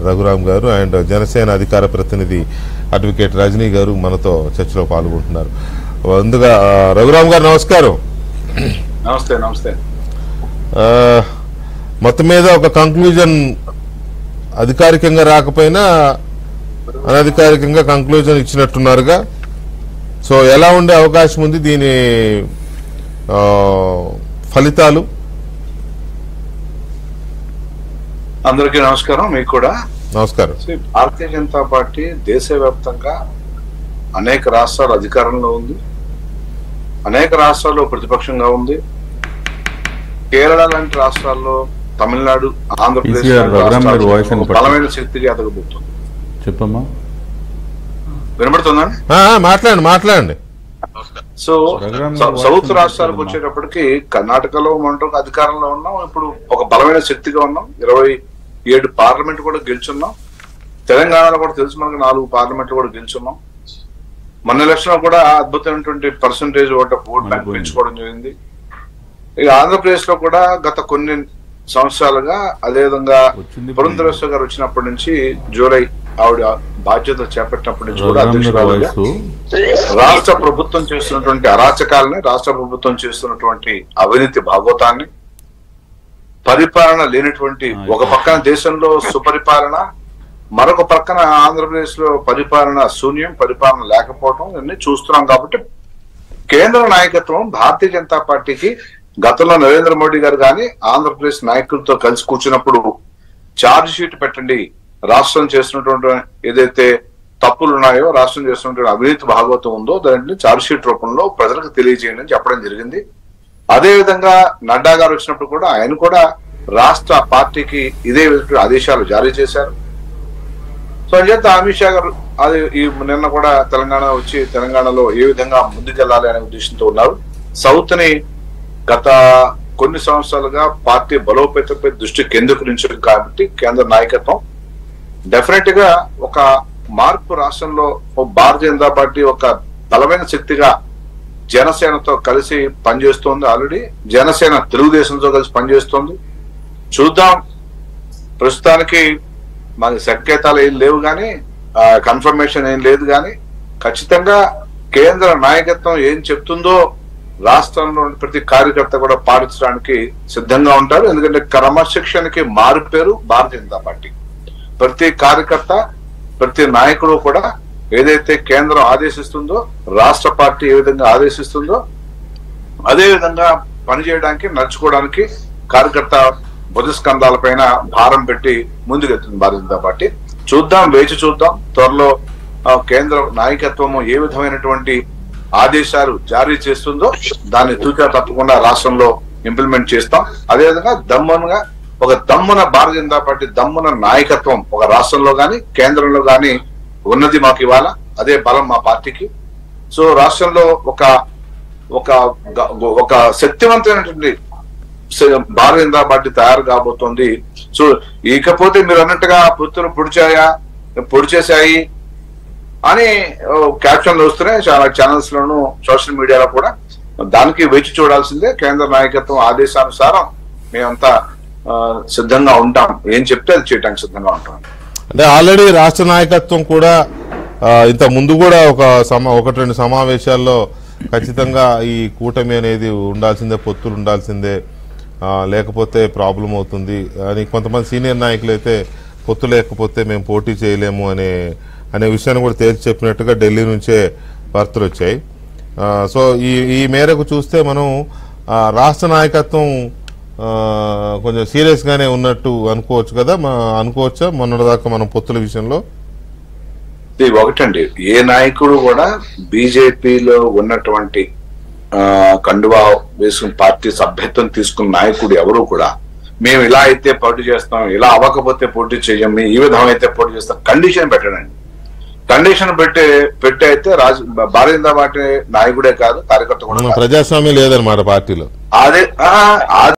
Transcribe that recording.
రఘురామ్ గారు అండ్ జనసేన అధికార ప్రతినిధి అడ్వకేట్ రజనీ గారు మనతో చర్చలో పాల్గొంటున్నారు ముందుగా ఆ, రఘురామ్ గారు నమస్కారం నమస్తే నమస్తే ఆ, మొత్తం మీద ఒక కంక్లూజన్ అధికారికంగా రాకపోయినా అనధికారికంగా కంక్లూజన్ ఇచ్చినట్టున్నారుగా సో ఎలా ఉండే అవకాశం ఉంది దీని ఆ, ఫలితాలు అందరికీ నమస్కారం మీకు కూడా నమస్కారం See, భారతీయ జనతా పార్టీ దేశవ్యాప్తంగా అనేక రాష్ట్రాలు అధికారంలో ఉంది అనేక రాష్ట్రాల్లో ప్రతిపక్షంగా ఉంది కేరళ లాంటి రాష్ట్రాల్లో తమిళనాడు ఆంధ్రప్రదేశ్ PCR లాంటి రఘురామ్ గారి రాష్ట్రాల్లో voice అని ఒక బలమైన శక్తిగా ఎదగబోతుంది చెప్పమ్మా వినబడుతుందండి ఆ, ఆ, మాట్లాడండి మాట్లాడండి సో రఘురామ్ సౌ- గారి సౌత్ వాయిస్ రాష్ట్రాలకు వినిపిస్తుందమ్మా. వచ్చేటప్పటికి కర్ణాటకలో మనం అధికారంలో ఉన్నాం ఇప్పుడు ఒక బలమైన శక్తిగా ఉన్నాం ఇరవై ఏడు పార్లమెంట్ కూడా గెలుచున్నాం తెలంగాణలో కూడా తెలుసు మనకు నాలుగు పార్లమెంట్లు కూడా గెలుచున్నాం మొన్న ఎలక్షన్ లో కూడా అద్భుతమైనటువంటి percentage vote of vote bank అయిపోయింది. పెంచుకోవడం జరిగింది ఇక ఆంధ్రప్రదేశ్ లో కూడా గత కొన్ని సంవత్సరాలుగా అదేవిధంగా వచ్చింది పురంధరేశ్వర గారు వచ్చినప్పటి నుంచి జూలై ఆవిడ బాధ్యత చేపట్టినప్పటి నుంచి కూడా రఘురామ్ గారి అధ్యక్షురాలుగా వాయిస్ రాష్ట్ర ప్రభుత్వం చేస్తున్నటువంటి అరాచకాలని రాష్ట్ర ప్రభుత్వం చేస్తున్నటువంటి అవినీతి భాగవతాన్ని పరిపాలన లేనటువంటి ఆ, ఒక పక్కన దేశంలో సుపరిపాలన మరొక పక్కన ఆంధ్రప్రదేశ్ లో పరిపాలన శూన్యం పరిపాలన లేకపోవడం ఇవన్నీ చూస్తున్నాం కాబట్టి కేంద్ర నాయకత్వం భారతీయ జనతా పార్టీకి గతంలో నరేంద్ర మోడీ గారు కానీ ఆంధ్రప్రదేశ్ నాయకులతో కలిసి కూర్చున్నప్పుడు ఛార్జ్ షీట్ పెట్టండి రాష్ట్రం చేస్తున్నటువంటి ఏదైతే తప్పులు ఉన్నాయో రాష్ట్రం చేస్తున్నటువంటి అవినీతి భాగవతం ఉందో దాన్ని ఛార్జ్ షీట్ రూపంలో ప్రజలకు తెలియజేయండి అని చెప్పడం జరిగింది అదే విధంగా నడ్డా గారు వచ్చినప్పుడు కూడా ఆయన కూడా రాష్ట్ర పార్టీకి ఇదే విధమైన ఆదేశాలు జారీ చేశారు సో అంచేత అమిత్ షా గారు అది ఈ నిన్న కూడా తెలంగాణ వచ్చి తెలంగాణలో ఏ విధంగా ముందుకెళ్లాలి అనే ఉద్దేశంతో ఉన్నారు సౌత్ ని గత కొన్ని సంవత్సరాలుగా పార్టీ బలోపేతంపై దృష్టి కేంద్రీకరించారు కాబట్టి కేంద్ర నాయకత్వం డెఫినెట్ గా ఒక మార్పు రాష్ట్రంలో ఓ భారతీయ జనతా పార్టీ ఒక బలమైన శక్తిగా జనసేనతో కలిసి పనిచేస్తోంది ఆల్రెడీ జనసేన తెలుగుదేశంతో కలిసి పనిచేస్తోంది చూద్దాం ప్రస్తుతానికి మనకి సంకేతాలు ఏం లేవు కానీ కన్ఫర్మేషన్ ఏం లేదు కానీ ఖచ్చితంగా కేంద్ర నాయకత్వం ఏం చెప్తుందో రాష్ట్రంలో ఉన్న ప్రతి కార్యకర్త కూడా పాటించడానికి సిద్ధంగా ఉంటారు ఎందుకంటే క్రమశిక్షణకి మారు పేరు భారతీయ జనతా పార్టీ ప్రతి కార్యకర్త ప్రతి నాయకుడు కూడా ఏదైతే కేంద్రం ఆదేశిస్తుందో రాష్ట్ర పార్టీ ఏ విధంగా ఆదేశిస్తుందో అదే విధంగా పనిచేయడానికి నడుచుకోవడానికి కార్యకర్త బుధస్కంధాల పైన భారం పెట్టి ముందుకెళ్తుంది భారతీయ జనతా పార్టీ చూద్దాం వేచి చూద్దాం త్వరలో ఆ, కేంద్ర నాయకత్వము ఏ విధమైనటువంటి ఆదేశాలు జారీ చేస్తుందో దాన్ని తూచా తప్పకుండా రాష్ట్రంలో ఇంప్లిమెంట్ చేస్తాం అదేవిధంగా దమ్మునుగా ఒక దమ్మున భారతీయ జనతా పార్టీ దమ్మున నాయకత్వం ఒక రాష్ట్రంలో గాని కేంద్రంలో గాని ఉన్నది మాకు ఇవాళ అదే బలం మా పార్టీకి సో రాష్ట్రంలో ఒక ఒక గ- ఒక శక్తివంతమైనటువంటి స- భారతీయ జనతా పార్టీ తయారు కాబోతోంది సో ఇకపోతే మీరు అన్నట్టుగా పొత్తులు పొడిచాయా పొడిచేశాయి అని ఓ, క్యాప్షన్లు వస్తున్నాయి చాలా ఛానల్స్ లోను సోషల్ మీడియాలో కూడా దానికి వేచి చూడాల్సిందే కేంద్ర నాయకత్వం ఆదేశానుసారం మేమంతా ఆ, సిద్ధంగా ఉంటాం ఏం చెప్తే అది చేయడానికి సిద్ధంగా ఉంటాం అంటే ఆల్రెడీ రాష్ట్ర నాయకత్వం కూడా ఆ, ఇంత ముందు కూడా ఒక సమా ఒకటి రెండు సమావేశాల్లో ఖచ్చితంగా ఈ కూటమి అనేది ఉండాల్సిందే పొత్తులు ఉండాల్సిందే ఆ, లేకపోతే ప్రాబ్లం అవుతుంది అని కొంతమంది సీనియర్ నాయకులు అయితే పొత్తు లేకపోతే మేము పోటీ చేయలేము అనే అనే విషయాన్ని కూడా తేల్చి చెప్పినట్టుగా ఢిల్లీ నుంచే వార్తలు వచ్చాయి ఆ, సో ఈ ఈ మేరకు చూస్తే మనం ఆ, రాష్ట్ర నాయకత్వం ఆ, కొంచెం సీరియస్ గానే ఉన్నట్టు అనుకోవచ్చు కదా మా- అనుకోవచ్చా మొన్నటిదాకా మనం పొత్తుల విషయంలో ఇది ఒకటండి ఏ నాయకుడు కూడా బీజేపీలో ఉన్నటువంటి ఆ, కండువా వేసుకున్న పార్టీ సభ్యత్వం తీసుకున్న నాయకుడు ఎవరు కూడా మేము ఇలా అయితే పోటీ చేస్తాం ఇలా అవ్వకపోతే పోటీ చేయం మేము ఈ విధం అయితే పోటీ చేస్తాం కండిషన్ పెట్టడండి కండిషన్ పెట్టే పెట్టే అయితే రాజ భారతీయ జనతా పార్టీ నాయకుడే కాదు కార్యకర్త కూడా కాదు. ప్రజాస్వామ్యం లేదన్నమాట పార్టీలో అదే ఆ,